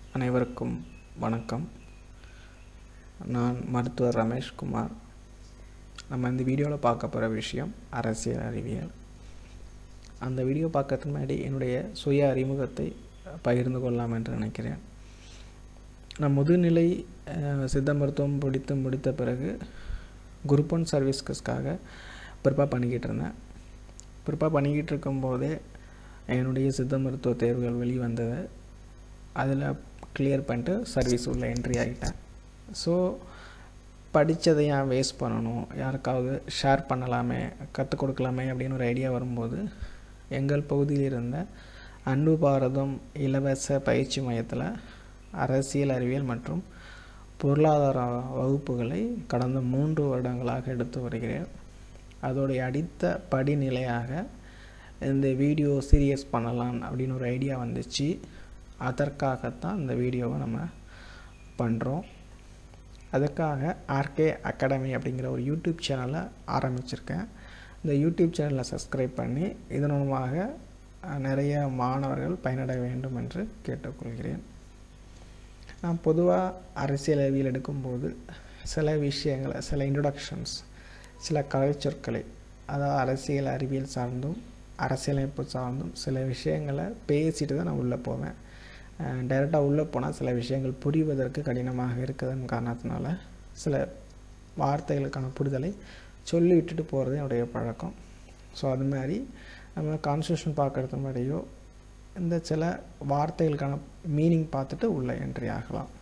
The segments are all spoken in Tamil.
அனைவருக்கும் வணக்கம் நான் மருத்துவர் ரமேஷ்குமார் நம்ம இந்த வீடியோவில் பார்க்க போகிற விஷயம் அரசியல் அறிவியல் அந்த வீடியோ பார்க்கறதுக்கு முன்னாடி என்னுடைய சுய அறிமுகத்தை பகிர்ந்து கொள்ளலாம் என்று நினைக்கிறேன் நான் முதுநிலை அஹ், சித்த மருத்துவம் படித்து முடித்த பிறகு குரூப் ஒன் சர்வீஸ்க்காக ப்ரிப்பேர் பண்ணிக்கிட்டு இருந்தேன் ப்ரிப்பேர் பண்ணிக்கிட்டு இருக்கும்போதே என்னுடைய சித்த மருத்துவ தேர்வுகள் வெளிவந்தது அதில் கிளியர் பண்ணிட்டு சர்வீஸ் உள்ள என்ட்ரி ஆகிட்டேன் ஸோ படித்ததை ஏன் வேஸ்ட் பண்ணணும் யாருக்காவது ஷேர் பண்ணலாமே கற்றுக் கொடுக்கலாமே அப்படின்னு ஒரு ஐடியா வரும்போது எங்கள் பகுதியில் இருந்த அன்பு பாரதம் இலவச பயிற்சி மையத்தில் அரசியல் அறிவியல் மற்றும் பொருளாதார வகுப்புகளை கடந்த மூன்று வருடங்களாக எடுத்து வருகிறேன் அதோடைய அடித்த படிநிலையாக இந்த வீடியோ சீரியஸ் பண்ணலாம் அப்படின்னு ஒரு ஐடியா வந்துச்சு அதற்காகத்தான் இந்த வீடியோவை நம்ம பண்ணுறோம் அதுக்காக ஆர்கே அகாடமி அப்படிங்கிற ஒரு யூடியூப் சேனலை ஆரம்பிச்சிருக்கேன் இந்த யூடியூப் சேனலை சப்ஸ்கிரைப் பண்ணி இதன் மூலமாக அஹ், நிறைய மாணவர்கள் பயனடைய வேண்டும் என்று கேட்டுக்கொள்கிறேன் நான் பொதுவாக அரசியல் அறிவியல் எடுக்கும்போது சில விஷயங்களை சில இன்ட்ரொடக்ஷன்ஸ் சில கலைச்சொற்களை அதாவது அரசியல் அறிவியல் சார்ந்தும் அரசியலமைப்பு சார்ந்தும் சில விஷயங்களை பேசிட்டு தான் நான் உள்ளே போவேன் டைரெக்டாக உள்ளே போனால் சில விஷயங்கள் புரிவதற்கு கடினமாக இருக்குதுன்னு காரணத்தினால சில வார்த்தைகளுக்கான புரிதலை சொல்லி விட்டுட்டு போகிறது என்னுடைய பழக்கம் ஸோ அது மாதிரி நம்ம கான்ஸ்டியூஷன் பார்க்குறது முன்னாடியோ இந்த சில வார்த்தைகளுக்கான மீனிங் பார்த்துட்டு உள்ள என்ட்ரி ஆகலாம்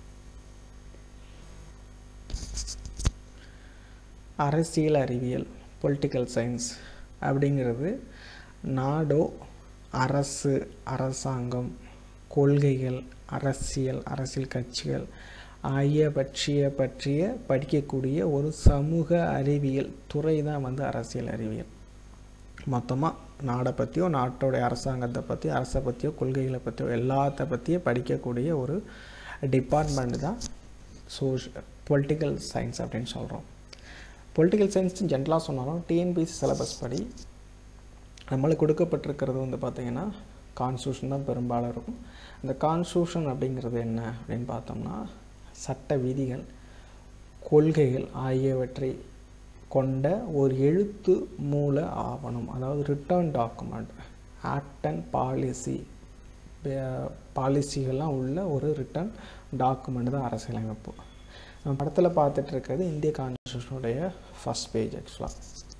அரசியல் அறிவியல் பொலிட்டிக்கல் சயின்ஸ் அப்படிங்கிறது நாடோ அரசு அரசாங்கம் கொள்கைகள் அரசியல் அரசியல் கட்சிகள் ஆகிய பற்றிய பற்றிய படிக்கக்கூடிய ஒரு சமூக அறிவியல் துறை தான் வந்து அரசியல் அறிவியல் மொத்தமாக நாடை பற்றியோ நாட்டோடைய அரசாங்கத்தை பற்றி அரசை பற்றியோ கொள்கைகளை பற்றியோ எல்லாத்த பற்றியும் படிக்கக்கூடிய ஒரு டிபார்ட்மெண்ட் தான் சோஷ் பொலிட்டிக்கல் சயின்ஸ் அப்படின்னு சொல்கிறோம் பொலிட்டிக்கல் சயின்ஸ் ஜென்ரலாக சொன்னாலும் டிஎன்பிசி சிலபஸ் படி நம்மளுக்கு கொடுக்கப்பட்டிருக்கிறது வந்து பார்த்திங்கன்னா கான்ஸ்டியூஷன் தான் பெரும்பாலும் இருக்கும் அந்த கான்ஸ்டியூஷன் அப்படிங்கிறது என்ன அப்படின்னு பார்த்தோம்னா சட்ட விதிகள் கொள்கைகள் ஆகியவற்றை கொண்ட ஒரு எழுத்து மூல ஆவணம் அதாவது written document act and policy பாலிசிகள்லாம் உள்ள ஒரு ரிட்டர்ன் டாக்குமெண்ட் தான் அரசியலமைப்பு நம்ம படத்தில் பார்த்துட்டு இருக்கிறது இந்திய கான்ஸ்டியூஷனுடைய ஃபஸ்ட் பேஜ் ஆக்சுவலாக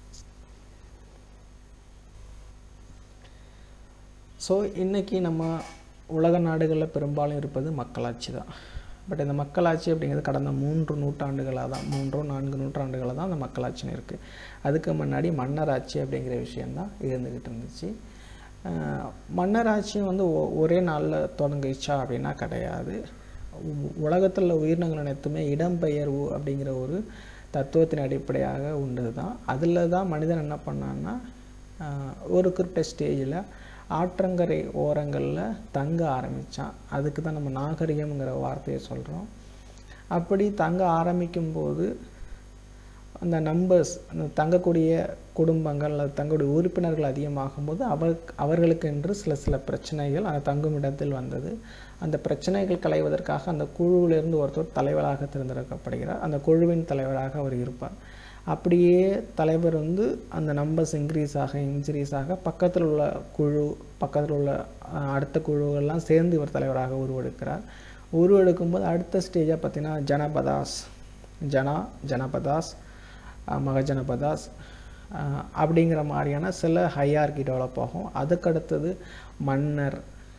ஸோ இன்றைக்கி நம்ம உலக நாடுகளில் பெரும்பாலும் இருப்பது மக்களாட்சி தான் பட் இந்த மக்களாட்சி அப்படிங்கிறது கடந்த மூன்று நூற்றாண்டுகளாக தான் மூன்றோ நான்கு நூற்றாண்டுகளாக தான் அந்த மக்களாட்சின்னு இருக்குது அதுக்கு முன்னாடி மன்னராட்சி அப்படிங்கிற விஷயந்தான் இருந்துக்கிட்டு இருந்துச்சு அஹ் மன்னராட்சியும் வந்து ஒ- ஒரே நாளில் தொடங்குச்சா அப்படின்னா கிடையாது உலகத்தில் உயிரினங்கள் அனைத்துமே இடம்பெயர்வு அப்படிங்கிற ஒரு தத்துவத்தின் அடிப்படையாக உண்டு தான் அதில் தான் மனிதன் என்ன பண்ணான்னா ஆஹ் ஒரு குறிப்பிட்ட ஸ்டேஜில் ஆற்றங்கரை ஓரங்களில் தங்க ஆரம்பித்தான் அதுக்கு தான் நம்ம நாகரிகம்ங்கிற வார்த்தையை சொல்கிறோம் அப்படி தங்க ஆரம்பிக்கும்போது அந்த நம்பர்ஸ் அந்த தங்கக்கூடிய குடும்பங்கள் அல்லது தங்களுடைய உறுப்பினர்கள் அதிகமாகும்போது அவர் அவர்களுக்கு என்று சில சில பிரச்சனைகள் அந்த தங்கும் இடத்தில் வந்தது அந்த பிரச்சனைகள் களைவதற்காக அந்த குழுவிலிருந்து ஒருத்தர் தலைவராக தேர்ந்தெடுக்கப்படுகிறார் அந்த குழுவின் தலைவராக அவர் இருப்பார் அப்படியே தலைவர் வந்து அந்த நம்பர்ஸ் இன்க்ரீஸ் ஆக இன்க்ரீஸ் ஆக பக்கத்தில் உள்ள குழு பக்கத்தில் உள்ள அஹ், அடுத்த குழுவெல்லாம் சேர்ந்து இவர் தலைவராக உருவெடுக்கிறார் உருவெடுக்கும்போது அடுத்த ஸ்டேஜாக பார்த்தீங்கன்னா ஜனபதாஸ் ஜனா ஜனபதாஸ் அஹ், மகஜனபதாஸ் அஹ், அப்படிங்கிற மாதிரியான சில ஹையார்கி டெவலப் ஆகும் அதுக்கடுத்தது மன்னர்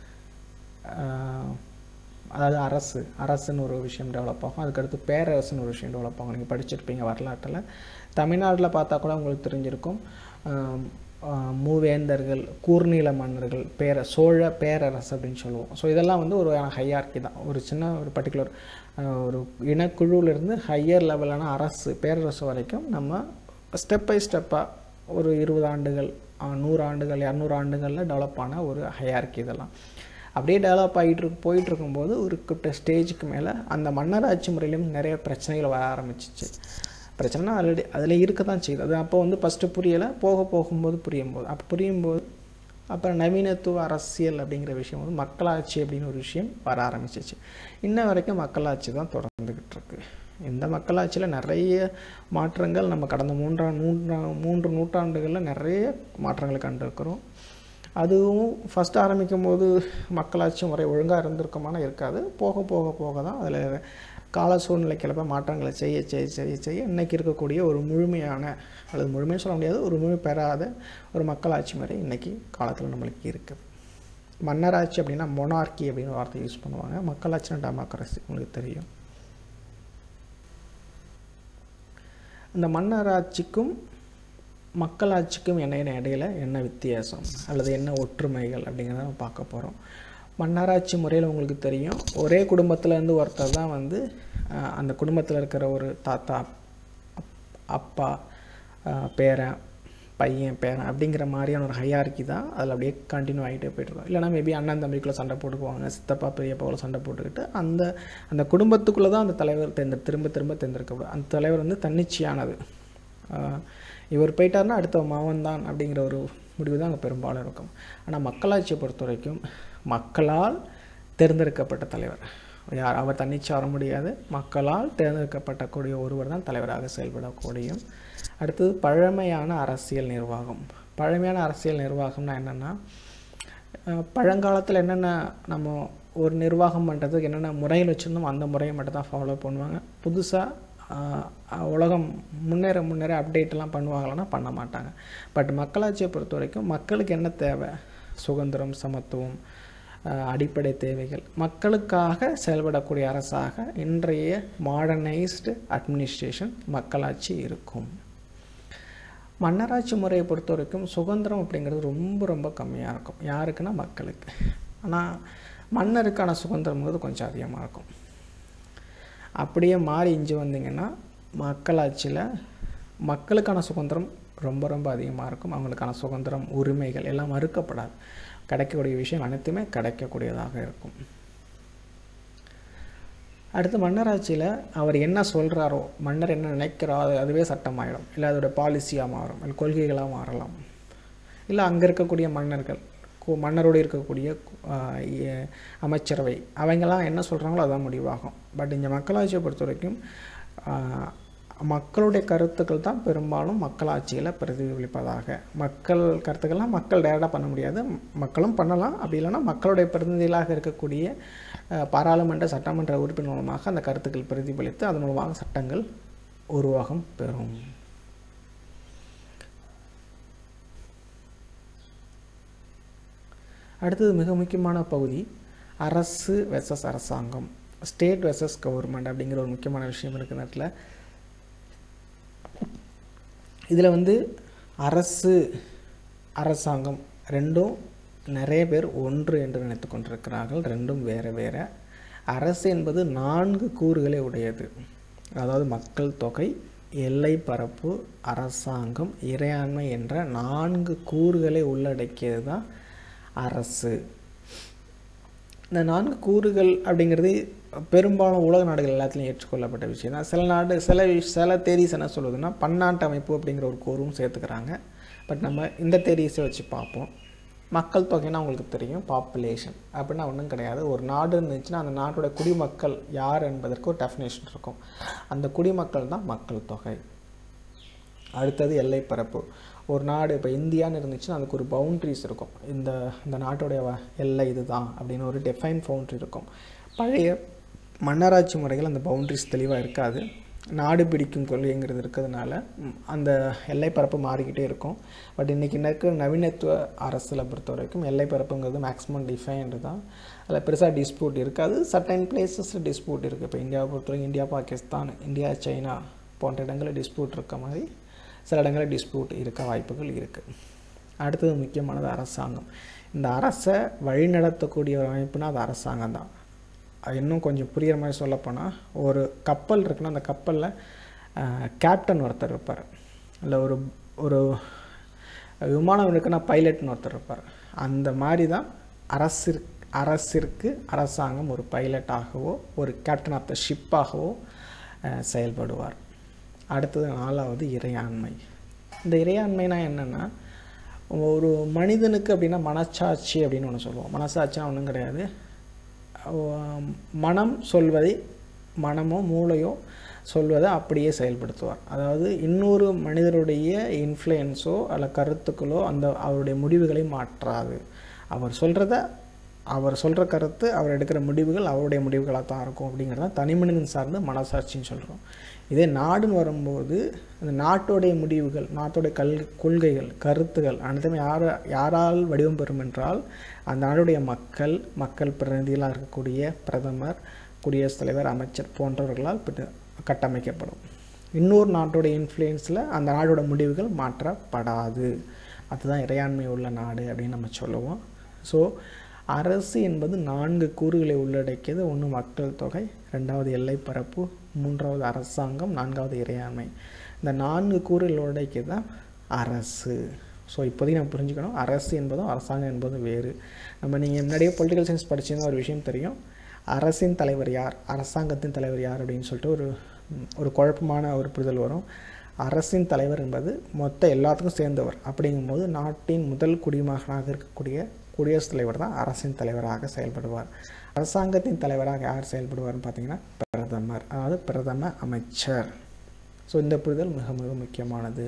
அஹ், அதாவது அரசு அரசுன்னு ஒரு விஷயம் டெவலப் ஆகும் அதுக்கடுத்து பேரரசுன்னு ஒரு விஷயம் டெவலப் ஆகும் நீங்கள் படிச்சிருப்பீங்க வரலாற்றில் தமிழ்நாட்டில் பார்த்தா கூட உங்களுக்கு தெரிஞ்சிருக்கும் ஆம், ஆஹ், மூவேந்தர்கள் கூர்நீல மன்னர்கள் பேர சோழ பேரரசு அப்படின்னு சொல்லுவோம் ஸோ இதெல்லாம் வந்து ஒரு ஹையார்கி தான் ஒரு சின்ன ஒரு பர்டிகுலர் ஒரு இனக்குழுவிலிருந்து ஹையர் லெவலான அரசு பேரரசு வரைக்கும் நம்ம ஸ்டெப் பை ஸ்டெப்பாக ஒரு இருபது ஆண்டுகள் ஆஹ், நூறு ஆண்டுகள் இரநூறு ஆண்டுகளில் டெவலப் ஆன ஒரு ஹையார்கி இதெல்லாம் அப்படியே டெவலப் ஆகிட்டு இருக்கு போயிட்டு இருக்கும்போது ஒரு குறிப்பிட்ட ஸ்டேஜுக்கு மேலே அந்த மன்னராட்சி முறையிலும் நிறைய பிரச்சனைகள் வர ஆரம்பிச்சிச்சு பிரச்சனைனா ஆல்ரெடி அதில் இருக்க தான் செய்யுது அது அப்போ வந்து ஃபஸ்ட்டு புரியலை போக போகும்போது புரியும் போது அப்போ புரியும் போது அப்புறம் நவீனத்துவ அரசியல் அப்படிங்கிற விஷயம் வந்து மக்களாட்சி அப்படின்னு ஒரு விஷயம் வர ஆரம்பிச்சிச்சு இன்ன வரைக்கும் மக்களாட்சி தான் தொடர்ந்துக்கிட்டு இருக்கு இந்த மக்களாட்சியில் நிறைய மாற்றங்கள் நம்ம கடந்த மூன்றாம் மூன்றா மூன்று நூற்றாண்டுகளில் நிறைய மாற்றங்களை கண்டிருக்கிறோம் அதுவும் ஃபஸ்ட் ஆரம்பிக்கும் போது மக்களாட்சி முறை ஒழுங்காக இருந்திருக்குமானா இருக்காது போக போக போக தான் அதில் கால சூழ்நிலைக்கிழப்ப மாற்றங்களை செய்ய செய்ய செய்ய செய்ய இன்றைக்கி இருக்கக்கூடிய ஒரு முழுமையான அல்லது முழுமைன்னு சொல்ல முடியாது ஒரு முழு பெறாத ஒரு மக்களாட்சி முறை இன்றைக்கி காலத்தில் நம்மளுக்கு இருக்குது மன்னராட்சி அப்படின்னா மொனார்கி அப்படின்னு வார்த்தை யூஸ் பண்ணுவாங்க மக்களாட்சினா டெமோக்ரஸி உங்களுக்கு தெரியும் இந்த மன்னராட்சிக்கும் மக்களாட்சிக்கும் என்ன என்ன இடையில என்ன வித்தியாசம் அல்லது என்ன ஒற்றுமைகள் அப்படிங்கிறத நம்ம பார்க்க போகிறோம் மன்னராட்சி முறையில் உங்களுக்கு தெரியும் ஒரே குடும்பத்துலேருந்து ஒருத்தர் தான் வந்து அஹ், அந்த குடும்பத்தில் இருக்கிற ஒரு தாத்தா அப்- அப்பா அஹ், பேரன் பையன் பேரன் அப்படிங்கிற மாதிரியான ஒரு ஹையார்க்கி தான் அதில் அப்படியே கண்டினியூ ஆகிட்டே போயிட்டுருக்கோம் இல்லைனா மேபி அண்ணன் தம்பிக்குள்ளே சண்டை போட்டுக்குவாங்க சித்தப்பா பெரியப்பாவில் சண்டை போட்டுக்கிட்டு அந்த அந்த குடும்பத்துக்குள்ளே தான் அந்த தலைவர் தேர்ந்தெடு திரும்ப திரும்ப தேர்ந்தெடுக்கப்படும் அந்த தலைவர் வந்து தன்னிச்சையானது ஆஹ் இவர் போயிட்டாருன்னா அடுத்த மாவன் தான் அப்படிங்கிற ஒரு முடிவு தான் அங்கே பெரும்பாலும் இருக்கும் ஆனால் மக்களாட்சியை பொறுத்த வரைக்கும் மக்களால் தேர்ந்தெடுக்கப்பட்ட தலைவர் யார் அவர் தன்னிச்சை வர முடியாது மக்களால் தேர்ந்தெடுக்கப்பட்டக்கூடிய ஒருவர் தான் தலைவராக செயல்படக்கூடியும் அடுத்தது பழமையான அரசியல் நிர்வாகம் பழமையான அரசியல் நிர்வாகம்னா என்னென்னா பழங்காலத்தில் என்னென்ன நம்ம ஒரு நிர்வாகம் பண்ணுறதுக்கு என்னென்ன முறைகள் வச்சுருந்தோம் அந்த முறையை மட்டும் தான் ஃபாலோ பண்ணுவாங்க புதுசாக உலகம் முன்னேற முன்னேற அப்டேட்லாம் பண்ணுவாங்களான்னா பண்ண மாட்டாங்க பட் மக்களாட்சியை பொறுத்த வரைக்கும் மக்களுக்கு என்ன தேவை சுதந்திரம் சமத்துவம் ஆஹ் அடிப்படை தேவைகள் மக்களுக்காக செயல்படக்கூடிய அரசாக இன்றைய மாடர்னைஸ்டு அட்மினிஸ்ட்ரேஷன் மக்களாட்சி இருக்கும் மன்னராட்சி முறையை பொறுத்த வரைக்கும் சுதந்திரம் அப்படிங்கிறது ரொம்ப ரொம்ப கம்மியாக இருக்கும் யாருக்குன்னா மக்களுக்கு ஆனால் மன்னருக்கான சுதந்திரம்ங்கிறது கொஞ்சம் அதிகமாக இருக்கும் அப்படியே மாறி இஞ்சி வந்தீங்கன்னா மக்களாட்சியில் மக்களுக்கான சுதந்திரம் ரொம்ப ரொம்ப அதிகமாக இருக்கும் அவங்களுக்கான சுதந்திரம் உரிமைகள் எல்லாம் மறுக்கப்படாது கிடைக்கக்கூடிய விஷயம் அனைத்துமே கிடைக்கக்கூடியதாக இருக்கும் அடுத்து மன்னராட்சியில் அவர் என்ன சொல்கிறாரோ மன்னர் என்ன நினைக்கிறாரோ அது அதுவே சட்டமாயிடும் இல்லை அதோட பாலிசியாக மாறும் இல்லை கொள்கைகளாக மாறலாம் இல்லை அங்கே இருக்கக்கூடிய மன்னர்கள் கு- மன்னரோடு இருக்கக்கூடிய ஆஹ், எ- அமைச்சரவை அவங்கெல்லாம் என்ன சொல்கிறாங்களோ அதான் முடிவாகும் பட் இங்கே மக்களாட்சியை பொறுத்த வரைக்கும் ஆஹ், மக்களுடைய கருத்துக்கள் தான் பெரும்பாலும் மக்களாட்சியில் பிரதிபலிப்பதாக மக்கள் கருத்துக்கள்லாம் மக்கள் டேரெக்டாக பண்ண முடியாது மக்களும் பண்ணலாம் அப்படி இல்லைன்னா மக்களுடைய பிரதிநிதிகளாக இருக்கக்கூடிய அஹ், பாராளுமன்ற சட்டமன்ற உறுப்பினர் மூலமாக அந்த கருத்துக்கள் பிரதிபலித்து அதன் மூலமாக சட்டங்கள் உருவாகம் பெறும் அடுத்தது மிக முக்கியமான பகுதி அரசு வெர்சஸ் அரசாங்கம் ஸ்டேட் வெர்சஸ் கவர்மெண்ட் அப்படிங்கிற ஒரு முக்கியமான விஷயம் இருக்குது இந்த இடத்துல இதில் வந்து அரசு அரசாங்கம் ரெண்டும் நிறைய பேர் ஒன்று என்று நினைத்து கொண்டிருக்கிறார்கள் ரெண்டும் வேறு வேறு அரசு என்பது நான்கு கூறுகளை உடையது அதாவது மக்கள் தொகை எல்லை பரப்பு அரசாங்கம் இறையாண்மை என்ற நான்கு கூறுகளை உள்ளடக்கியது தான் அரசு இந்த நான்கு கூறுகள் அப்படிங்கிறது பெரும்பாலும் உலக நாடுகள் எல்லாத்துலேயும் ஏற்றுக்கொள்ளப்பட்ட விஷயம் தான் சில நாடு சில விஷ்- சில தேரிஸ் என்ன சொல்லுதுன்னா பன்னாட்டு அமைப்பு அப்படிங்கிற ஒரு கூறும் சேர்த்துக்கிறாங்க பட் நம்ம இந்த தேரிஸை வச்சு பார்ப்போம் மக்கள் தொகைன்னா உங்களுக்கு தெரியும் பாப்புலேஷன் அப்படின்னா ஒன்றும் கிடையாது ஒரு நாடு இருந்துச்சுன்னா அந்த நாட்டோட குடிமக்கள் யார் என்பதற்கு ஒரு டெஃபினேஷன் இருக்கும் அந்த குடிமக்கள் தான் மக்கள் தொகை அடுத்தது எல்லை பரப்பு ஒரு நாடு இப்போ இந்தியான்னு இருந்துச்சுன்னா அதுக்கு ஒரு பவுண்ட்ரிஸ் இருக்கும் இந்த இந்த நாட்டோடைய வ- எல்லை இதுதான் அப்படின்னு ஒரு டெஃபைன் பவுண்ட்ரி இருக்கும் பழைய மன்னராட்சி முறைகள் அந்த பவுண்ட்ரிஸ் தெளிவாக இருக்காது நாடு பிடிக்கும் கொள்கைங்கிறது இருக்கிறதுனால ம், அந்த எல்லை பரப்பு மாறிக்கிட்டே இருக்கும் பட் இன்றைக்கி இருக்கிற நவீனத்துவ அரசில் பொறுத்த வரைக்கும் எல்லை பரப்புங்கிறது மேக்ஸிமம் டிஃபைன்டு தான் அதில் பெருசாக டிஸ்பியூட் இருக்காது சர்டைன் பிளேசஸில் டிஸ்பியூட் இருக்குது இப்போ இந்தியாவை பொறுத்தவரைக்கும் இந்தியா பாகிஸ்தான் இந்தியா சைனா போன்ற இடங்களில் டிஸ்பியூட் இருக்க மாதிரி சில இடங்களில் டிஸ்பியூட் இருக்க வாய்ப்புகள் இருக்குது அடுத்தது முக்கியமானது அரசாங்கம் இந்த அரசை வழிநடத்தக்கூடிய ஒரு அமைப்புனா அது அரசாங்கம் தான் அது இன்னும் கொஞ்சம் புரிகிற மாதிரி சொல்லப்போனால் ஒரு கப்பல் இருக்குன்னா அந்த கப்பலில் கேப்டன் ஒருத்தர் இருப்பார் இல்லை ஒரு ஒரு விமானம் இருக்குன்னா பைலட்னு ஒருத்தர் இருப்பார் அந்த மாதிரி தான் அரசிற்கு அரசிற்கு அரசாங்கம் ஒரு பைலட்டாகவோ ஒரு கேப்டன் ஆஃப் த ஷிப்பாகவோ செயல்படுவார் அடுத்தது நாலாவது இறையாண்மை இந்த இறையாண்மைனா என்னென்னா ஒரு மனிதனுக்கு அப்படின்னா மனச்சாட்சி அப்படின்னு ஒன்று சொல்லுவோம் மனசாட்சினா ஒன்றும் கிடையாது அஹ் மனம் சொல்வதை மனமோ மூளையோ சொல்வதை அப்படியே செயல்படுத்துவார் அதாவது இன்னொரு மனிதருடைய இன்ஃப்ளூயன்ஸோ அல்ல கருத்துக்களோ அந்த அவருடைய முடிவுகளை மாற்றாது அவர் சொல்கிறத அவர் சொல்கிற கருத்து அவர் எடுக்கிற முடிவுகள் அவருடைய முடிவுகளாக தான் இருக்கும் அப்படிங்கிறத தனி மனிதன் சார்ந்து மனசாட்சின்னு சொல்கிறோம் இதே நாடுன்னு வரும்போது அந்த நாட்டோடைய முடிவுகள் நாட்டோடைய கல் கொள்கைகள் கருத்துகள் அனைத்துமே யார் யாரால் வடிவம் பெறும் என்றால் அந்த நாடுடைய மக்கள் மக்கள் பிரதிநிதிகளாக இருக்கக்கூடிய பிரதமர் குடியரசுத் தலைவர் அமைச்சர் போன்றவர்களால் பிட்டு- கட்டமைக்கப்படும் இன்னொரு நாட்டோட இன்ஃப்ளூயன்ஸில் அந்த நாடோட முடிவுகள் மாற்றப்படாது அதுதான் இறையாண்மை உள்ள நாடு அப்படின்னு நம்ம சொல்லுவோம் ஸோ அரசு என்பது நான்கு கூறுகளை உள்ளடக்கியது ஒன்று மக்கள் தொகை ரெண்டாவது எல்லை பரப்பு மூன்றாவது அரசாங்கம் நான்காவது இறையாண்மை இந்த நான்கு கூறுகள் உள்ளடக்கியது தான் அரசு ஸோ இப்போதைக்கு நம்ம புரிஞ்சுக்கணும் அரசு என்பதும் அரசாங்கம் என்பதும் வேறு நம்ம நீங்கள் முன்னாடியே பொலிட்டிக்கல் சயின்ஸ் படிச்சிருந்தா ஒரு விஷயம் தெரியும் அரசின் தலைவர் யார் அரசாங்கத்தின் தலைவர் யார் அப்படின்னு சொல்லிட்டு ஒரு ம், ஒரு குழப்பமான ஒரு புரிதல் வரும் அரசின் தலைவர் என்பது மொத்த எல்லாத்துக்கும் சேர்ந்தவர் அப்படிங்கும்போது நாட்டின் முதல் குடிமகனாக இருக்கக்கூடிய குடியரசுத் தலைவர் தான் அரசின் தலைவராக செயல்படுவார் அரசாங்கத்தின் தலைவராக யார் செயல்படுவார்னு பார்த்தீங்கன்னா பிரதமர் அதாவது பிரதம அமைச்சர் ஸோ இந்த புரிதல் மிக மிக முக்கியமானது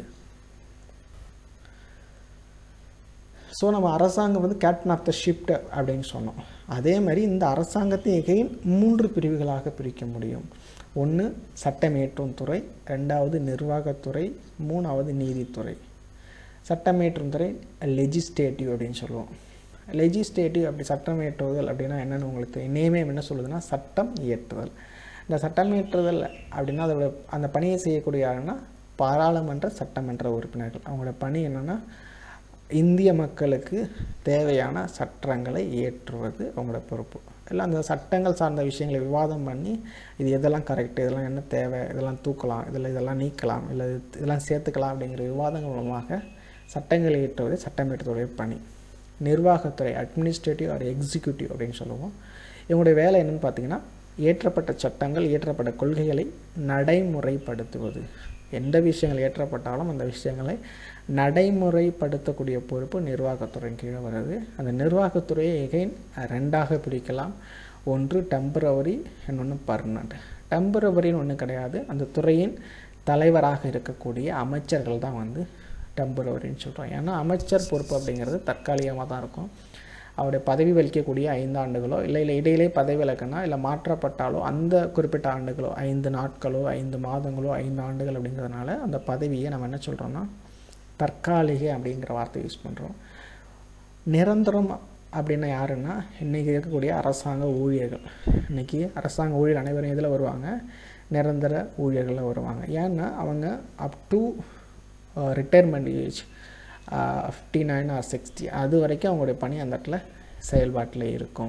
ஸோ நம்ம அரசாங்கம் வந்து கேப்டன் ஆஃப் த ஷிப்ட் அப்படின்னு சொன்னோம் அதே மாதிரி இந்த அரசாங்கத்தை எகைன் மூன்று பிரிவுகளாக பிரிக்க முடியும் ஒன்று சட்டமேற்றும் துறை ரெண்டாவது நிர்வாகத்துறை மூணாவது நீதித்துறை சட்டமேற்றும் துறை லெஜிஸ்லேட்டிவ் அப்படின்னு சொல்லுவோம் லெஜிஸ்லேட்டிவ் அப்படி சட்டம் இயற்றுதல் அப்படின்னா என்னென்னு உங்களுக்கு நேமே என்ன சொல்லுதுன்னா சட்டம் இயற்றுதல் இந்த சட்டம் இயற்றுதல் அப்படின்னா அதோட அந்த பணியை செய்யக்கூடிய யாருன்னா பாராளுமன்ற சட்டமன்ற உறுப்பினர்கள் அவங்களோட பணி என்னென்னா இந்திய மக்களுக்கு தேவையான சட்டங்களை இயற்றுவது அவங்களோட பொறுப்பு எல்லாம் அந்த சட்டங்கள் சார்ந்த விஷயங்களை விவாதம் பண்ணி இது எதெல்லாம் கரெக்ட் இதெல்லாம் என்ன தேவை இதெல்லாம் தூக்கலாம் இதில் இதெல்லாம் நீக்கலாம் இல்லை இது- இதெல்லாம் சேர்த்துக்கலாம் அப்படிங்கிற விவாதங்கள் மூலமாக சட்டங்களை இயற்றுவது சட்டமேற்றத்துடைய பணி நிர்வாகத்துறை அட்மினிஸ்ட்ரேட்டிவ் ஆர் எக்ஸிக்யூட்டிவ் அப்படின்னு சொல்லுவோம் இவங்களுடைய வேலை என்னன்னு பார்த்தீங்கன்னா இயற்றப்பட்ட சட்டங்கள் இயற்றப்பட்ட கொள்கைகளை நடைமுறைப்படுத்துவது எந்த விஷயங்கள் இயற்றப்பட்டாலும் அந்த விஷயங்களை நடைமுறைப்படுத்தக்கூடிய பொறுப்பு நிர்வாகத்துறையின் கீழே வருது அந்த நிர்வாகத்துறையை எகைன் ரெண்டாக பிரிக்கலாம் ஒன்று டெம்பரவரி இன்னொன்று பர்மனண்ட் டெம்பரவரின்னு ஒன்றும் கிடையாது அந்த துறையின் தலைவராக இருக்கக்கூடிய அமைச்சர்கள் தான் வந்து டெம்பரவரின்னு சொல்கிறோம் ஏன்னா அமைச்சர் பொறுப்பு அப்படிங்கிறது தற்காலிகமாக தான் இருக்கும் அவருடைய பதவி வகிக்கக்கூடிய ஐந்து ஆண்டுகளோ இல்லை இல்லை இடையிலே பதவி விலக்குனா இல்லை மாற்றப்பட்டாலோ அந்த குறிப்பிட்ட ஆண்டுகளோ ஐந்து நாட்களோ ஐந்து மாதங்களோ ஐந்து ஆண்டுகள் அப்படிங்கிறதுனால அந்த பதவியை நம்ம என்ன சொல்கிறோம்னா தற்காலிக அப்படிங்கிற வார்த்தை யூஸ் பண்ணுறோம் நிரந்தரம் அப்படின்னா யாருன்னா இன்றைக்கி இருக்கக்கூடிய அரசாங்க ஊழியர்கள் இன்றைக்கி அரசாங்க ஊழியர் அனைவரும் இதில் வருவாங்க நிரந்தர ஊழியர்களில் வருவாங்க ஏன்னா அவங்க up to retirement age fifty nine or sixty அது வரைக்கும் அவங்களுடைய பணி அந்த இடத்துல செயல்பாட்டில் இருக்கும்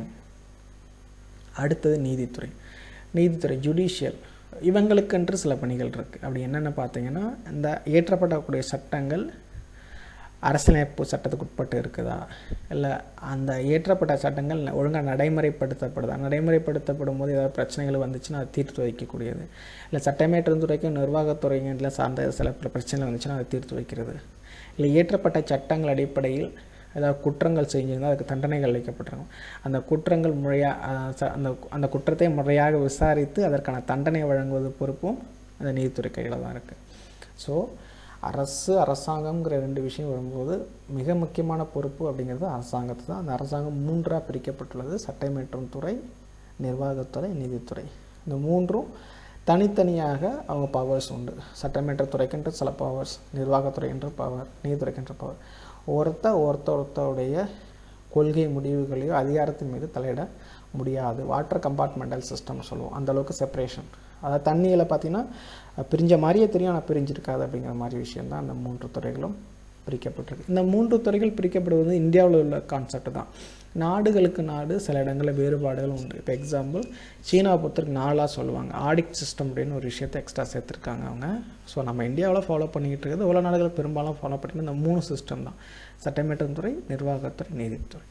அடுத்தது நீதித்துறை நீதித்துறை ஜுடிஷியல் இவங்களுக்கென்று சில பணிகள் இருக்குது அப்படி என்னென்ன பார்த்தீங்கன்னா இந்த இயற்றப்படக்கூடிய சட்டங்கள் அரசியலமைப்பு சட்டத்துக்கு உட்பட்டு இருக்குதா இல்லை அந்த இயற்றப்பட்ட சட்டங்கள் ஒழுங்காக நடைமுறைப்படுத்தப்படுதா நடைமுறைப்படுத்தப்படும் போது ஏதாவது பிரச்சனைகள் வந்துச்சுன்னா அதை தீர்த்து வைக்கக்கூடியது இல்லை சட்டமேற்றும் துறைக்கும் நிர்வாகத்துறையில் சார்ந்த சில பிரச்சனைகள் வந்துச்சுன்னா அதை தீர்த்து வைக்கிறது இல்லை இயற்றப்பட்ட சட்டங்கள் அடிப்படையில் ஏதாவது குற்றங்கள் செஞ்சிருந்தால் அதுக்கு தண்டனைகள் அளிக்கப்பட்டிருக்கும் அந்த குற்றங்கள் முறையாக அந்த அந்த குற்றத்தை முறையாக விசாரித்து அதற்கான தண்டனை வழங்குவது பொறுப்பும் அந்த நீதித்துறை கையில் தான் இருக்குது ஸோ அரசு அரசாங்கம்ங்கிற ரெண்டு விஷயம் வரும்போது மிக முக்கியமான பொறுப்பு அப்படிங்கிறது அரசாங்கத்து தான் அந்த அரசாங்கம் மூன்றாக பிரிக்கப்பட்டுள்ளது சட்டமேற்றும் துறை நிர்வாகத்துறை நீதித்துறை இந்த மூன்றும் தனித்தனியாக அவங்க பவர்ஸ் உண்டு சட்டமேற்ற துறைக்கென்று சில பவர்ஸ் நிர்வாகத்துறை என்று பவர் நீதித்துறைக்கென்ற பவர் ஒருத்த ஒருத்த ஒருத்தருடைய கொள்கை முடிவுகளையோ அதிகாரத்தின் மீது தலையிட முடியாது வாட்டர் கம்பார்ட்மெண்டல் சிஸ்டம் சொல்லுவோம் அந்த அளவுக்கு செப்பரேஷன் அதாவது தண்ணியில் பார்த்தீங்கன்னா பிரிஞ்ச மாதிரியே தெரியும் ஆனால் பிரிஞ்சிருக்காது அப்படிங்கிற மாதிரி விஷயம்தான் அந்த மூன்று துறைகளும் பிரிக்கப்பட்டிருக்கு இந்த மூன்று துறைகள் பிரிக்கப்படுவது இந்தியாவில் உள்ள கான்செப்ட் தான் நாடுகளுக்கு நாடு சில இடங்களில் வேறுபாடுகள் உண்டு இப்போ எக்ஸாம்பிள் சீனாவை பொறுத்தவரைக்கும் நாளாக சொல்லுவாங்க ஆடிட் சிஸ்டம் அப்படின்னு ஒரு விஷயத்தை எக்ஸ்ட்ரா சேர்த்துருக்காங்க அவங்க ஸோ நம்ம இந்தியாவில் ஃபாலோ பண்ணிக்கிட்டு இருக்கிறது உலக நாடுகள் பெரும்பாலும் ஃபாலோ பண்ணிட்டு இந்த மூணு சிஸ்டம் தான் சட்டமேற்றும் துறை நிர்வாகத்துறை நீதித்துறை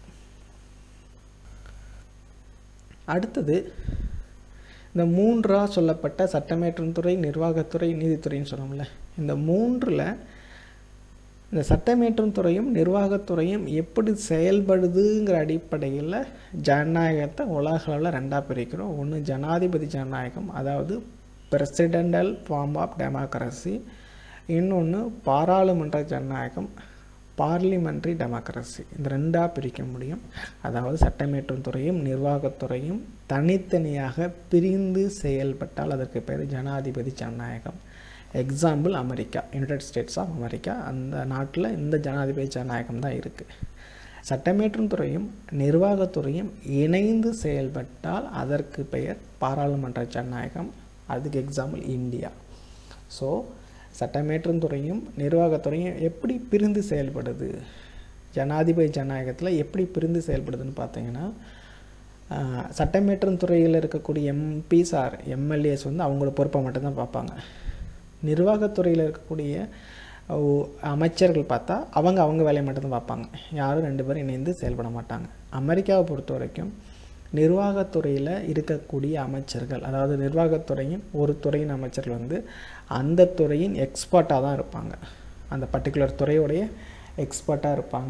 அடுத்தது இந்த மூன்றாக சொல்லப்பட்ட சட்டமேற்றும் துறை நிர்வாகத்துறை நீதித்துறைன்னு சொன்னோம்ல இந்த மூன்றில் இந்த சட்டமேற்றும் துறையும் நிர்வாகத்துறையும் எப்படி செயல்படுதுங்கிற அடிப்படையில் ஜனநாயகத்தை உலக அளவில் ரெண்டாக பிரிக்கிறோம் ஒன்று ஜனாதிபதி ஜனநாயகம் அதாவது பிரசிடெண்டல் ஃபார்ம் ஆஃப் டெமோக்ரஸி இன்னொன்று பாராளுமன்ற ஜனநாயகம் பார்லிமெண்ட்ரி டெமோக்ரஸி இந்த ரெண்டாக பிரிக்க முடியும் அதாவது சட்டமேற்றும் துறையும் நிர்வாகத்துறையும் தனித்தனியாக பிரிந்து செயல்பட்டால் அதற்கு பேர் ஜனாதிபதி ஜனநாயகம் example America United States of America அந்த நாட்டில் இந்த ஜனாதிபதி ஜனநாயகம் தான் இருக்குது சட்டமேற்றும் துறையும் நிர்வாகத்துறையும் இணைந்து செயல்பட்டால் அதற்கு பெயர் பாராளுமன்ற ஜனநாயகம் அதுக்கு எக்ஸாம்பிள் இந்தியா ஸோ சட்டமேற்றும் துறையும் நிர்வாகத்துறையும் எப்படி பிரிந்து செயல்படுது ஜனாதிபதி ஜனநாயகத்தில் எப்படி பிரிந்து செயல்படுதுன்னு பார்த்தீங்கன்னா ஆஹ், சட்டமேற்றும் துறையில் இருக்கக்கூடிய எம்பிஸ் ஆர் எம்எல்ஏஸ் வந்து அவங்களோட பொறுப்பை மட்டும்தான் பார்ப்பாங்க நிர்வாகத்துறையில் இருக்கக்கூடிய ஓ, அமைச்சர்கள் பார்த்தா அவங்க அவங்க வேலையை மட்டும்தான் பார்ப்பாங்க யாரும் ரெண்டு பேரும் இணைந்து செயல்பட மாட்டாங்க அமெரிக்காவை பொறுத்த வரைக்கும் நிர்வாகத்துறையில் இருக்கக்கூடிய அமைச்சர்கள் அதாவது நிர்வாகத்துறையின் ஒரு துறையின் அமைச்சர்கள் வந்து அந்த துறையின் எக்ஸ்பர்ட்டாக தான் இருப்பாங்க அந்த பர்டிகுலர் துறையுடைய எக்ஸ்பர்ட்டாக இருப்பாங்க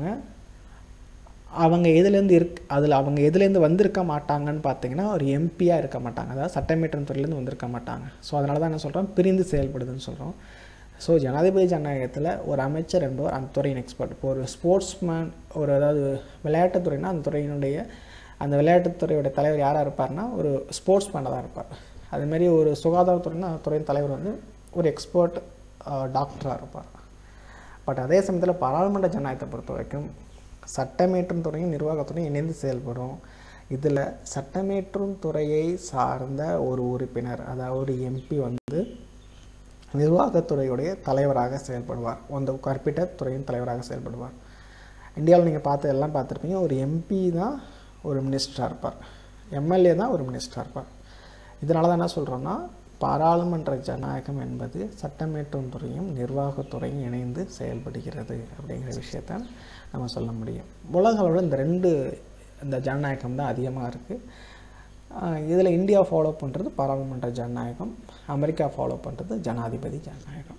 அவங்க எதுலேருந்து இருக் அதில் அவங்க எதுலேருந்து வந்திருக்க மாட்டாங்கன்னு பார்த்தீங்கன்னா ஒரு எம்பியாக இருக்க மாட்டாங்க அதாவது சட்டமேற்றம் துறையிலேருந்து வந்திருக்க மாட்டாங்க ஸோ அதனால தான் என்ன சொல்கிறோம் பிரிந்து செயல்படுதுன்னு சொல்கிறோம் ஸோ ஜனாதிபதி ஜனநாயகத்தில் ஒரு அமைச்சர் என்பவர் அந்த துறையின் எக்ஸ்பர்ட் இப்போ ஒரு ஸ்போர்ட்ஸ்மேன் ஒரு அதாவது விளையாட்டுத்துறைனா அந்த துறையினுடைய அந்த விளையாட்டுத்துறையோட தலைவர் யாராக இருப்பார்னா ஒரு ஸ்போர்ட்ஸ் மேனாக தான் இருப்பார் அதேமாரி ஒரு சுகாதாரத்துறைனா அந்த துறையின் தலைவர் வந்து ஒரு எக்ஸ்பர்ட் டாக்டராக இருப்பார் பட் அதே சமயத்தில் பாராளுமன்ற ஜனநாயகத்தை பொறுத்த வரைக்கும் சட்டமேற்றும் துறையும் நிர்வாகத்துறையும் இணைந்து செயல்படும் இதில் சட்டமேற்றும் துறையை சார்ந்த ஒரு உறுப்பினர் அதாவது ஒரு எம்பி வந்து நிர்வாகத்துறையுடைய தலைவராக செயல்படுவார் அந்த குறிப்பிட்ட துறையின் தலைவராக செயல்படுவார் இந்தியாவில் நீங்கள் பார்த்து எல்லாம் பார்த்துருப்பீங்க ஒரு எம்பி தான் ஒரு மினிஸ்டராக இருப்பார் எம்எல்ஏ தான் ஒரு மினிஸ்டராக இருப்பார் இதனால தான் என்ன சொல்கிறோன்னா பாராளுமன்ற ஜனநாயகம் என்பது சட்டமேற்றும் துறையும் நிர்வாகத்துறையும் இணைந்து செயல்படுகிறது அப்படிங்கிற விஷயத்த நம்ம சொல்ல முடியும் உலக அளவில் இந்த ரெண்டு இந்த ஜனநாயகம் தான் அதிகமாக இருக்குது இதில் இந்தியா ஃபாலோ பண்ணுறது பாராளுமன்ற ஜனநாயகம் அமெரிக்கா ஃபாலோ பண்ணுறது ஜனாதிபதி ஜனநாயகம்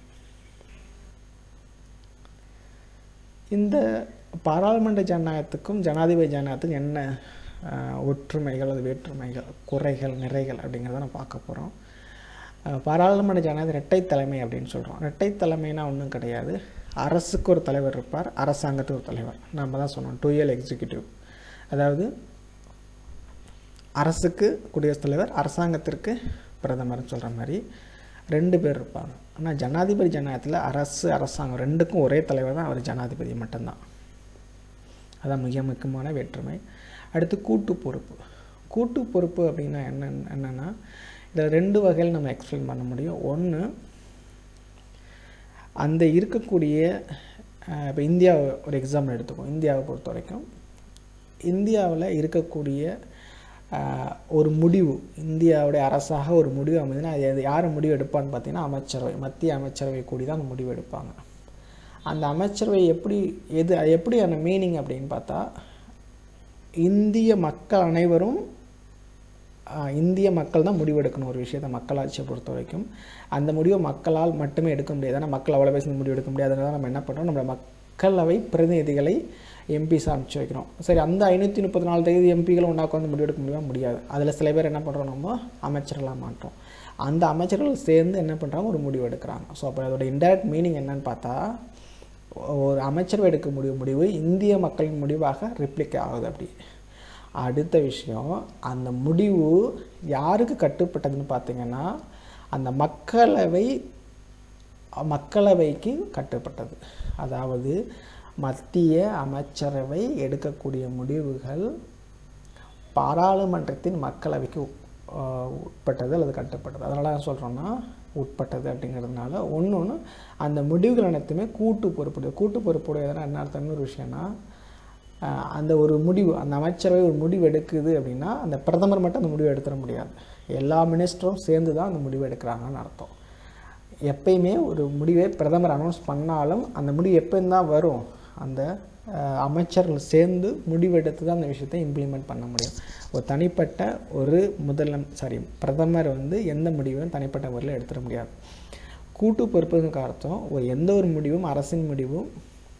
இந்த பாராளுமன்ற ஜனநாயகத்துக்கும் ஜனாதிபதி ஜனநாயகத்துக்கும் என்ன ஆஹ், ஒற்றுமைகள் அது வேற்றுமைகள் குறைகள் நிறைகள் அப்படிங்கிறத நம்ம பார்க்க போகிறோம் பாராளுமன்ற ஜனநாயகம் இரட்டை தலைமை அப்படின்னு சொல்கிறோம் இரட்டை தலைமைனா ஒன்றும் கிடையாது அரசுக்கு ஒரு தலைவர் இருப்பார் அரசாங்கத்துக்கு ஒரு தலைவர் நம்ம தான் சொன்னோம் டூயல் எக்ஸிக்யூட்டிவ் அதாவது அரசுக்கு குடியரசுத் தலைவர் அரசாங்கத்திற்கு பிரதமர்னு சொல்கிற மாதிரி ரெண்டு பேர் இருப்பாங்க ஆனால் ஜனாதிபதி ஜனநாயகத்தில் அரசு அரசாங்கம் ரெண்டுக்கும் ஒரே தலைவர் தான் அவர் ஜனாதிபதி மட்டும்தான் அதான் மிக முக்கியமான வேற்றுமை அடுத்து கூட்டு பொறுப்பு கூட்டு பொறுப்பு அப்படின்னா என்ன என்னென்னா இதில் ரெண்டு வகையில் நம்ம எக்ஸ்பிளைன் பண்ண முடியும் ஒன்று அந்த இருக்கக்கூடிய இப்போ இந்தியா ஒரு எக்ஸாம்பிள் எடுத்துக்கோம் இந்தியாவை பொறுத்த வரைக்கும் இந்தியாவில் இருக்கக்கூடிய ஆஹ், ஒரு முடிவு இந்தியாவுடைய அரசாக ஒரு முடிவு அமைதுன்னா அது எது- யார் முடிவு எடுப்பான்னு பார்த்தீங்கன்னா அமைச்சரவை மத்திய அமைச்சரவை கூடி தான் அந்த முடிவு எடுப்பாங்க அந்த அமைச்சரவை எப்படி எது அது எப்படியான மீனிங் அப்படின்னு பார்த்தா இந்திய மக்கள் அனைவரும் ஆஹ், இந்திய மக்கள் தான் முடிவெடுக்கணும் ஒரு விஷயத்தை மக்களாட்சியை பொறுத்த வரைக்கும் அந்த முடிவை மக்களால் மட்டுமே எடுக்க முடியாது ஏன்னா மக்கள் அவ்வளோ பேசி முடிவு எடுக்க முடியாது அதனால நம்ம என்ன பண்ணுறோம் நம்மளோட மக்களவை பிரதிநிதிகளை எம்பிஸ் அனுப்பிச்சு வைக்கிறோம் சரி அந்த ஐநூற்றி முப்பத்தி நாலு தேதி எம்பிகளும் ஒன்றா உட்காந்து முடிவெடுக்க முடியுமா முடியாது அதில் சில பேர் என்ன பண்ணுறோம் நம்ம அமைச்சர்களாக மாட்டோம் அந்த அமைச்சர்கள் சேர்ந்து என்ன பண்ணுறாங்க ஒரு முடிவு எடுக்கிறாங்க ஸோ அப்போ அதோட இன்டைரக்ட் மீனிங் என்னன்னு பார்த்தா ஒரு அமைச்சரவை எடுக்க முடிவு முடிவு இந்திய மக்களின் முடிவாக ரிப்ளிக் ஆகுது அப்படி அடுத்த விஷயம் அந்த முடிவு யாருக்கு கட்டுப்பட்டதுன்னு பார்த்தீங்கன்னா அந்த மக்களவை மக்களவைக்கு கட்டுப்பட்டது அதாவது மத்திய அமைச்சரவை எடுக்கக்கூடிய முடிவுகள் பாராளுமன்றத்தின் மக்களவைக்கு உட்- ஆஹ் உட்பட்டது அல்லது கட்டுப்பட்டது அதனால தான் சொல்கிறோன்னா உட்பட்டது அப்படிங்கிறதுனால ஒன்று ஒன்று அந்த முடிவுகள் அனைத்துமே கூட்டு பொறுப்புடைய கூட்டு பொறுப்புடையதுனா என்ன அர்த்தம்னு ஒரு விஷயம்னா ஆஹ் அந்த ஒரு முடிவு அந்த அமைச்சரவை ஒரு முடிவு எடுக்குது அப்படின்னா அந்த பிரதமர் மட்டும் அந்த முடிவு எடுத்துட முடியாது எல்லா மினிஸ்டரும் சேர்ந்து தான் அந்த முடிவு எடுக்கிறாங்கன்னு அர்த்தம் எப்பயுமே ஒரு முடிவை பிரதமர் அனௌன்ஸ் பண்ணாலும் அந்த முடிவு எப்போ தான் வரும் அந்த அஹ், அமைச்சர்கள் சேர்ந்து முடிவெடுத்து தான் அந்த விஷயத்தை இம்ப்ளிமெண்ட் பண்ண முடியும் ஒரு தனிப்பட்ட ஒரு முதலம் சாரி பிரதமர் வந்து எந்த முடிவையும் தனிப்பட்ட முறையில் எடுத்துட முடியாது கூட்டு பொறுப்புக்கு அர்த்தம் ஒரு எந்த ஒரு முடிவும் அரசின் முடிவும்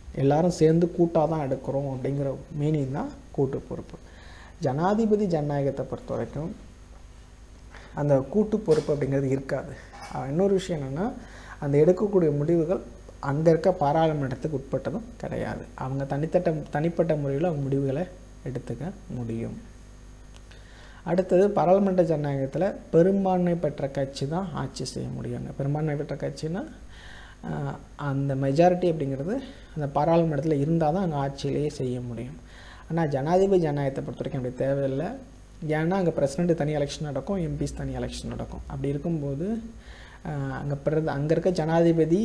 எல்லாரும் சேர்ந்து கூட்டாக தான் எடுக்கிறோம் அப்படிங்கிற மீனிங் தான் கூட்டு பொறுப்பு ஜனாதிபதி ஜனநாயகத்தை பொறுத்த வரைக்கும் அந்த கூட்டு பொறுப்பு அப்படிங்கிறது இருக்காது அஹ் இன்னொரு விஷயம் என்னென்னா அந்த எடுக்கக்கூடிய முடிவுகள் அங்கே இருக்க பாராளுமன்றத்துக்கு உட்பட்டதும் கிடையாது அவங்க தனித்தட்ட தனிப்பட்ட முறையில் அவங்க முடிவுகளை எடுத்துக்க முடியும் அடுத்தது பாராளுமன்ற ஜனநாயகத்தில் பெரும்பான்மை பெற்ற கட்சி தான் ஆட்சி செய்ய முடியுங்க பெரும்பான்மை பெற்ற கட்சினா ஆஹ், அந்த மெஜாரிட்டி அப்படிங்கிறது அந்த பாராளுமன்றத்தில் இருந்தால் தான் அங்கே ஆட்சியிலேயே செய்ய முடியும் ஆனால் ஜனாதிபதி ஜனநாயகத்தை பொறுத்த வரைக்கும் அப்படி தேவையில்லை ஏன்னா அங்கே பிரசிடென்ட் தனி எலெக்ஷன் நடக்கும் எம்பிஸ் தனி எலெக்ஷன் நடக்கும் அப்படி இருக்கும்போது அங்கே பிறந்த அங்கே இருக்க ஜனாதிபதி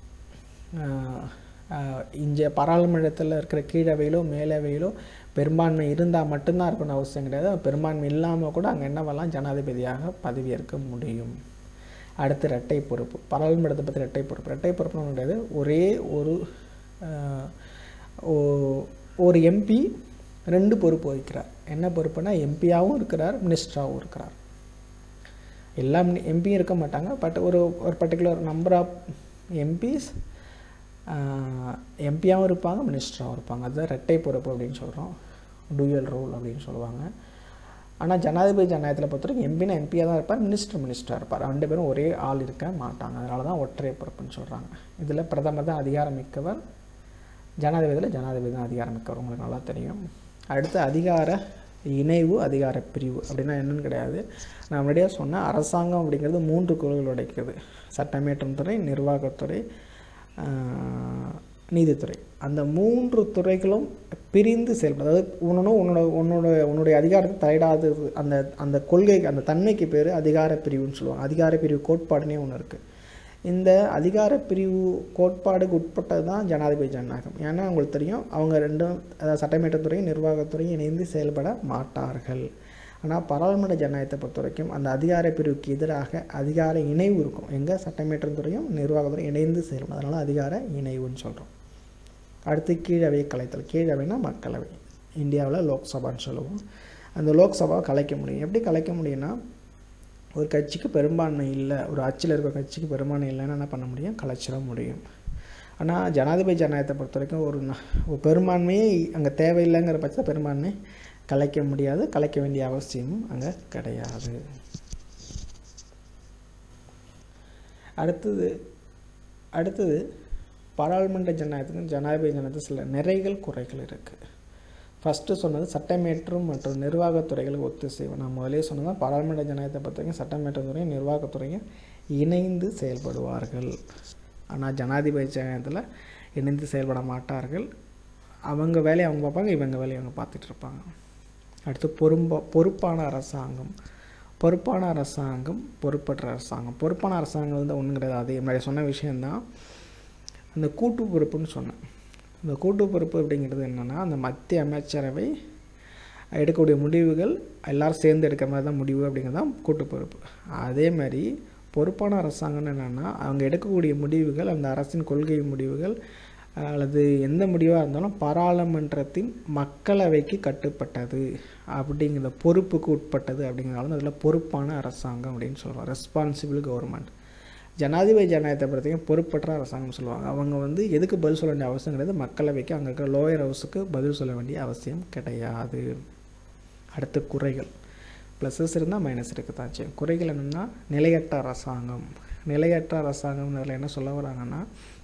இங்கே பாராளுமன்றத்தில் இருக்கிற கீழவையிலோ மேலவையிலோ பெரும்பான்மை இருந்தால் மட்டும்தான் இருக்கணும் அவசியம் கிடையாது பெரும்பான்மை இல்லாமல் கூட அங்கே என்ன பண்ணலாம் ஜனாதிபதியாக பதவியேற்க முடியும் அடுத்து இரட்டை பொறுப்பு பாராளுமன்றத்தை பற்றி இரட்டை பொறுப்பு இரட்டை பொறுப்புன்னு ஒண்ணும் கிடையாது ஒரே ஒரு ஆஹ், ஓ- ஒரு எம்பி ரெண்டு பொறுப்பு வகிக்கிறார் என்ன பொறுப்புனா எம்பியாகவும் இருக்கிறார் மினிஸ்டராகவும் இருக்கிறார் எல்லா எம்பியும் இருக்க மாட்டாங்க பட் ஒரு ஒரு பர்டிகுலர் நம்பர் ஆஃப் எம்பிஸ் எம்பியாகவும் இருப்பாங்க மினிஸ்டராகவும் இருப்பாங்க அதுதான் ரெட்டை பொறுப்பு அப்படின்னு சொல்கிறோம் டூயல் ரோல் அப்படின்னு சொல்லுவாங்க ஆனால் ஜனாதிபதி ஜனநாயகத்தில் பொறுத்த வரைக்கும் எம்பினா எம்பியாக தான் இருப்பார் மினிஸ்டர் மினிஸ்டராக இருப்பார் ரெண்டு பேரும் ஒரே ஆள் இருக்க மாட்டாங்க அதனால தான் ஒற்றை பொறுப்புன்னு சொல்கிறாங்க இதில் பிரதமர் தான் அதிகாரம் மிக்கவர் ஜனாதிபதியில் ஜனாதிபதி தான் அதிகாரம் மிக்கவர் உங்களுக்கு நல்லா தெரியும் அடுத்து அதிகார இணைவு அதிகார பிரிவு அப்படின்னா என்னன்னு கிடையாது நான் முன்னாடியே சொன்னேன் அரசாங்கம் அப்படிங்கிறது மூன்று குழுக்கள் உடைக்குது சட்டமேற்றும் துறை நிர்வாகத்துறை ஆஹ், நீதித்துறை அந்த மூன்று துறைகளும் பிரிந்து செயல்படும் அதாவது உன்னொன்று உன்னோட உன்னோட உன்னுடைய அதிகாரத்தை தலையிடாதது அந்த அந்த கொள்கைக்கு அந்த தன்மைக்கு பேர் அதிகார பிரிவுன்னு சொல்லுவாங்க அதிகார பிரிவு கோட்பாடுனே ஒன்று இருக்குது இந்த அதிகார பிரிவு கோட்பாடுக்கு உட்பட்டது தான் ஜனாதிபதி ஜனநாயகம் ஏன்னா உங்களுக்கு தெரியும் அவங்க ரெண்டும் அதாவது சட்டமேற்றத்துறையும் நிர்வாகத்துறையும் இணைந்து செயல்பட மாட்டார்கள் ஆனால் பாராளுமன்ற ஜனநாயகத்தை பொறுத்த வரைக்கும் அந்த அதிகார பிரிவுக்கு எதிராக அதிகார இணைவு இருக்கும் எங்கே சட்டமேற்றும் துறையும் நிர்வாகத்துறையும் இணைந்து செயல்படும் அதனால் அதிகார இணைவுன்னு சொல்கிறோம் அடுத்து கீழவை கலைத்தல் கீழவைனா மக்களவை இந்தியாவில் லோக்சபான்னு சொல்லுவோம் அந்த லோக்சபாவை கலைக்க முடியும் எப்படி கலைக்க முடியும்னா ஒரு கட்சிக்கு பெரும்பான்மை இல்லை ஒரு ஆட்சியில் இருக்க கட்சிக்கு பெரும்பான்மை இல்லைன்னா என்ன பண்ண முடியும் கலைச்சிட முடியும் ஆனால் ஜனாதிபதி ஜனநாயகத்தை பொறுத்த வரைக்கும் ஒரு ந- ஒரு பெரும்பான்மையே அங்கே தேவையில்லைங்கிற பட்சத்தில் பெரும்பான்மை கலைக்க முடியாது கலைக்க வேண்டிய அவசியமும் அங்கே கிடையாது அடுத்தது அடுத்தது பாராளுமன்ற ஜனநாயகத்துக்கும் ஜனாதிபதி ஜனநாயகத்துக்கு சில நிறைகள் குறைகள் இருக்குது ஃபஸ்ட்டு சொன்னது சட்டமேற்றும் மற்றும் நிர்வாகத்துறைகளுக்கு ஒத்துசைவு நான் முதலே சொன்னது பாராளுமன்ற ஜனநாயகத்தை பொறுத்த வரைக்கும் சட்டமேற்றத்துறையும் நிர்வாகத்துறையும் இணைந்து செயல்படுவார்கள் ஆனால் ஜனாதிபதி ஜனநாயகத்தில் இணைந்து செயல்பட மாட்டார்கள் அவங்க வேலையை அவங்க பார்ப்பாங்க இவங்க வேலையை அவங்க பார்த்துட்டு இருப்பாங்க அடுத்து பொறும்ப பொறுப்பான அரசாங்கம் பொறுப்பான அரசாங்கம் பொறுப்பற்ற அரசாங்கம் பொறுப்பான அரசாங்கம் வந்து ஒன்றும் கிடையாது அதே மாதிரி சொன்ன விஷயந்தான் அந்த கூட்டு பொறுப்புன்னு சொன்னேன் இந்த கூட்டு பொறுப்பு அப்படிங்கிறது என்னென்னா அந்த மத்திய அமைச்சரவை எடுக்கக்கூடிய முடிவுகள் எல்லாரும் சேர்ந்து எடுக்கிற மாதிரி தான் முடிவு அப்படிங்கிறது தான் கூட்டு பொறுப்பு அதே மாதிரி பொறுப்பான அரசாங்கம்னு என்னென்னா அவங்க எடுக்கக்கூடிய முடிவுகள் அந்த அரசின் கொள்கை முடிவுகள் அல்லது எந்த முடிவாக இருந்தாலும் பாராளுமன்றத்தின் மக்களவைக்கு கட்டுப்பட்டது அப்படிங்கிற பொறுப்புக்கு உட்பட்டது அப்படிங்கிறனால அதில் பொறுப்பான அரசாங்கம் அப்படின்னு சொல்கிறோம் ரெஸ்பான்சிபிள் கவர்மெண்ட் ஜனாதிபதி ஜனநாயகத்தை பொறுத்தவரைக்கும் பொறுப்பற்ற அரசாங்கம் சொல்லுவாங்க அவங்க வந்து எதுக்கு பதில் சொல்ல வேண்டிய அவசியம் கிடையாது மக்களவைக்கு அங்கே இருக்கிற லோயர் ஹவுஸுக்கு பதில் சொல்ல வேண்டிய அவசியம் கிடையாது அடுத்து குறைகள் ப்ளஸஸ் இருந்தால் மைனஸ் இருக்க தான் செய்யும் குறைகள் என்னென்னா நிலையற்ற அரசாங்கம் நிலையற்ற அரசாங்கம்னு என்ன சொல்ல வராங்கன்னா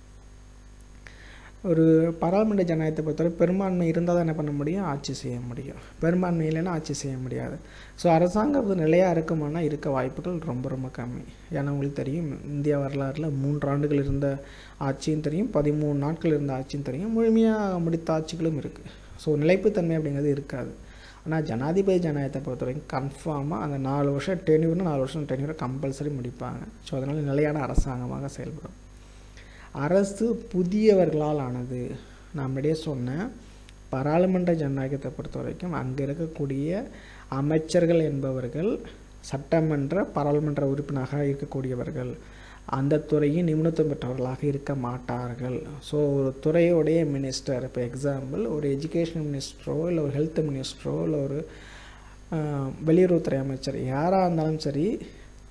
ஒரு பாராளுமன்ற ஜனநாயகத்தை பொறுத்தவரை பெரும்பான்மை இருந்தால் தான் என்ன பண்ண முடியும் ஆட்சி செய்ய முடியும் பெரும்பான்மை இல்லைன்னா ஆட்சி செய்ய முடியாது ஸோ அரசாங்கம் வந்து நிலையாக இருக்குமானா இருக்க வாய்ப்புகள் ரொம்ப ரொம்ப கம்மி ஏன்னா உங்களுக்கு தெரியும் இந்திய வரலாறில் மூன்று ஆண்டுகள் இருந்த ஆட்சியும் தெரியும் பதிமூணு நாட்கள் இருந்த ஆட்சியும் தெரியும் முழுமையாக முடித்த ஆட்சிகளும் இருக்குது ஸோ நிலைப்புத்தன்மை அப்படிங்கிறது இருக்காது ஆனால் ஜனாதிபதி ஜனநாயகத்தை பொறுத்த வரைக்கும் கன்ஃபார்மாக அந்த நாலு வருஷம் டென்யூர்னு நாலு வருஷம் டென்யூரை கம்பல்சரி முடிப்பாங்க ஸோ அதனால் நிலையான அரசாங்கமாக செயல்படும் அரசு புதியவர்களால் ஆனது நான் முன்னாடியே சொன்னேன் பாராளுமன்ற ஜனநாயகத்தை பொறுத்த வரைக்கும் அங்கே இருக்கக்கூடிய அமைச்சர்கள் என்பவர்கள் சட்டமன்ற பாராளுமன்ற உறுப்பினராக இருக்கக்கூடியவர்கள் அந்த துறையின் நிபுணத்துவம் பெற்றவர்களாக இருக்க மாட்டார்கள் ஸோ ஒரு துறையோடைய மினிஸ்டர் இப்போ எக்ஸாம்பிள் ஒரு எஜுகேஷன் மினிஸ்டரோ இல்லை ஒரு ஹெல்த் மினிஸ்டரோ இல்லை ஒரு ஆஹ், வெளியுறவுத்துறை அமைச்சர் யாராக இருந்தாலும் சரி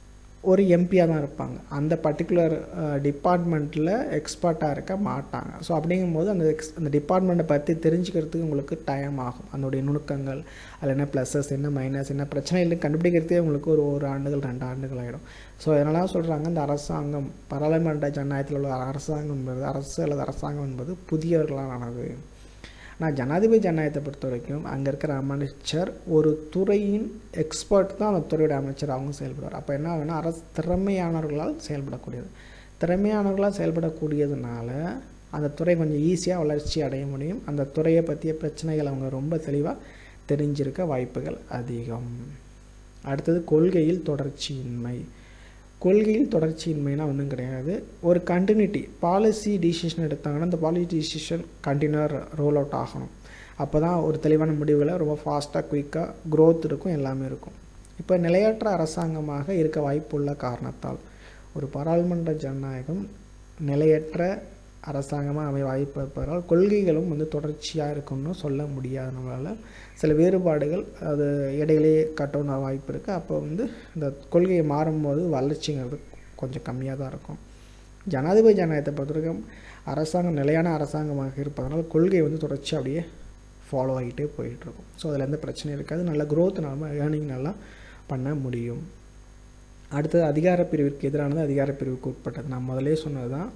ஒரு எம்பியாக தான் இருப்பாங்க அந்த பர்டிகுலர் டிபார்ட்மெண்ட்டில் எக்ஸ்பர்ட்டாக இருக்க மாட்டாங்க ஸோ அப்படிங்கும்போது அந்த எக்ஸ் அந்த டிபார்ட்மெண்ட்டை பற்றி தெரிஞ்சுக்கிறதுக்கு உங்களுக்கு டைம் ஆகும் அதனுடைய நுணுக்கங்கள் அதில் என்ன ப்ளஸஸ் என்ன மைனஸ் என்ன பிரச்சனைகள் கண்டுபிடிக்கிறதே உங்களுக்கு ஒரு ஒரு ஆண்டுகள் ரெண்டு ஆண்டுகள் ஆகிடும் ஸோ இதனால சொல்கிறாங்க இந்த அரசாங்கம் பாராளுமன்ற ஜனநாயகத்தில் உள்ள அரசாங்கம் என்பது அரசு அல்லது அரசாங்கம் என்பது புதியவர்களானது ஆனால் ஜனாதிபதி ஜனநாயகத்தை பொறுத்த வரைக்கும் அங்கே இருக்கிற அமைச்சர் ஒரு துறையின் எக்ஸ்பர்ட் தான் அந்த துறையோட அமைச்சர் அவங்க செயல்படுவார் அப்போ என்ன ஆகுனா அரசு திறமையானவர்களால் செயல்படக்கூடியது திறமையானவர்களால் செயல்படக்கூடியதுனால அந்த துறை கொஞ்சம் ஈஸியாக வளர்ச்சி அடைய முடியும் அந்த துறையை பற்றிய பிரச்சனைகள் அவங்க ரொம்ப தெளிவாக தெரிஞ்சிருக்க வாய்ப்புகள் அதிகம் அடுத்தது கொள்கையில் தொடர்ச்சியின்மை கொள்கையில் தொடர்ச்சியின்மைனா ஒன்றும் கிடையாது ஒரு கண்டினியூட்டி பாலிசி டிசிஷன் எடுத்தாங்கன்னா அந்த policy decision continue or roll out ஆகணும் அப்போ தான் ஒரு தெளிவான முடிவுகளை ரொம்ப ஃபாஸ்ட்டாக குயிக்காக க்ரோத் இருக்கும் எல்லாமே இருக்கும் இப்போ நிலையற்ற அரசாங்கமாக இருக்க வாய்ப்புள்ள காரணத்தால் ஒரு பாராளுமன்ற ஜனநாயகம் நிலையற்ற அரசாங்கமாக அமைய வாய்ப்பு இருப்பதால் கொள்கைகளும் வந்து தொடர்ச்சியாக இருக்கும்னு சொல்ல முடியாது நம்மளால் சில வேறுபாடுகள் அது இடையிலேயே கட்டணும் வாய்ப்பு இருக்குது அப்போ வந்து இந்த கொள்கையை மாறும்போது வளர்ச்சிங்கிறது கொஞ்சம் கம்மியாக தான் இருக்கும் ஜனாதிபதி ஜனநாயகத்தை பொறுத்த வரைக்கும் அரசாங்கம் நிலையான அரசாங்கமாக இருப்பதனால் கொள்கை வந்து தொடர்ச்சி அப்படியே ஃபாலோ ஆகிட்டே போயிட்டுருக்கும் ஸோ அதில் எந்த பிரச்சனையும் இருக்காது நல்ல க்ரோத் நம்ம ஏர்னிங் நல்லா பண்ண முடியும் அடுத்தது அதிகார பிரிவிற்கு எதிரானது அதிகார பிரிவுக்கு உட்பட்டது நான் முதலே சொன்னது தான்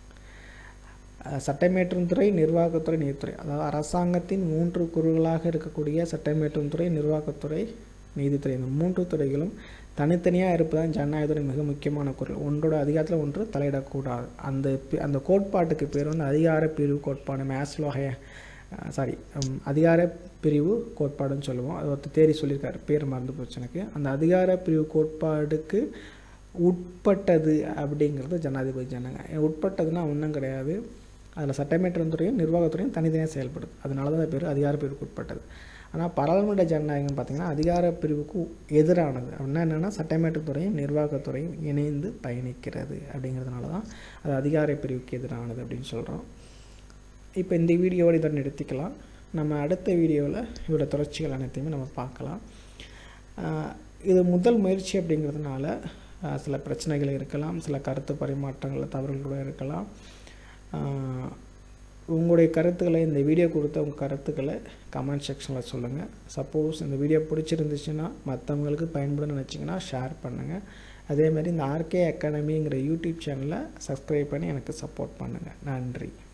சட்டமேற்றும் துறை நிர்வாகத்துறை நீதித்துறை அதாவது அரசாங்கத்தின் மூன்று கூறுகளாக இருக்கக்கூடிய சட்டமேற்றும் துறை நிர்வாகத்துறை நீதித்துறை இந்த மூன்று துறைகளும் தனித்தனியாக இருப்பதான் ஜனநாயகத்துறை மிக முக்கியமான குரல் ஒன்றோட அதிகாரத்தில் ஒன்று தலையிடக்கூடாது அந்த அந்த கோட்பாட்டுக்கு பேர் வந்து அதிகார பிரிவு கோட்பாடு மேஸ்லோ ஹே சாரி அதிகார பிரிவு கோட்பாடுன்னு சொல்லுவோம் அது ஒருத்தர் தேரி சொல்லியிருக்காரு பேர் மறந்து போச்சு எனக்கு அந்த அதிகார பிரிவு கோட்பாடுக்கு உட்பட்டது அப்படிங்கிறது ஜனாதிபதி ஜனங்க உட்பட்டதுன்னா ஒன்றும் கிடையாது அதில் சட்டமேற்றம் துறையும் நிர்வாகத்துறையும் தனித்தனியாக செயல்படுது அதனால தான் அது பேர் அதிகார பிரிவுக்கு உட்பட்டது ஆனால் பாராளுமன்ற ஜனநாயகம் பார்த்திங்கன்னா அதிகார பிரிவுக்கு எதிரானது அப்படின்னா என்னென்னா சட்டமேற்றத்துறையும் நிர்வாகத்துறையும் இணைந்து பயணிக்கிறது அப்படிங்கிறதுனால தான் அது அதிகார பிரிவுக்கு எதிரானது அப்படின்னு சொல்கிறோம் இப்போ இந்த வீடியோவோட இதை நிறுத்திக்கலாம் நம்ம அடுத்த வீடியோவில் இதோட தொடர்ச்சிகள் அனைத்தையுமே நம்ம பார்க்கலாம் இது முதல் முயற்சி அப்படிங்கிறதுனால சில பிரச்சனைகள் இருக்கலாம் சில கருத்து பரிமாற்றங்கள் தவறுகள் கூட இருக்கலாம் உங்களுடைய கருத்துக்களை இந்த வீடியோ கொடுத்த உங்கள் கருத்துக்களை கமெண்ட் செக்ஷனில் சொல்லுங்கள் சப்போஸ் இந்த வீடியோ பிடிச்சிருந்துச்சுன்னா மற்றவங்களுக்கு பயன்படும் நினச்சிங்கன்னா ஷேர் பண்ணுங்கள் அதேமாதிரி இந்த ஆர்கே அகாடமிங்கிற யூடியூப் சேனலை சப்ஸ்கிரைப் பண்ணி எனக்கு சப்போர்ட் பண்ணுங்கள் நன்றி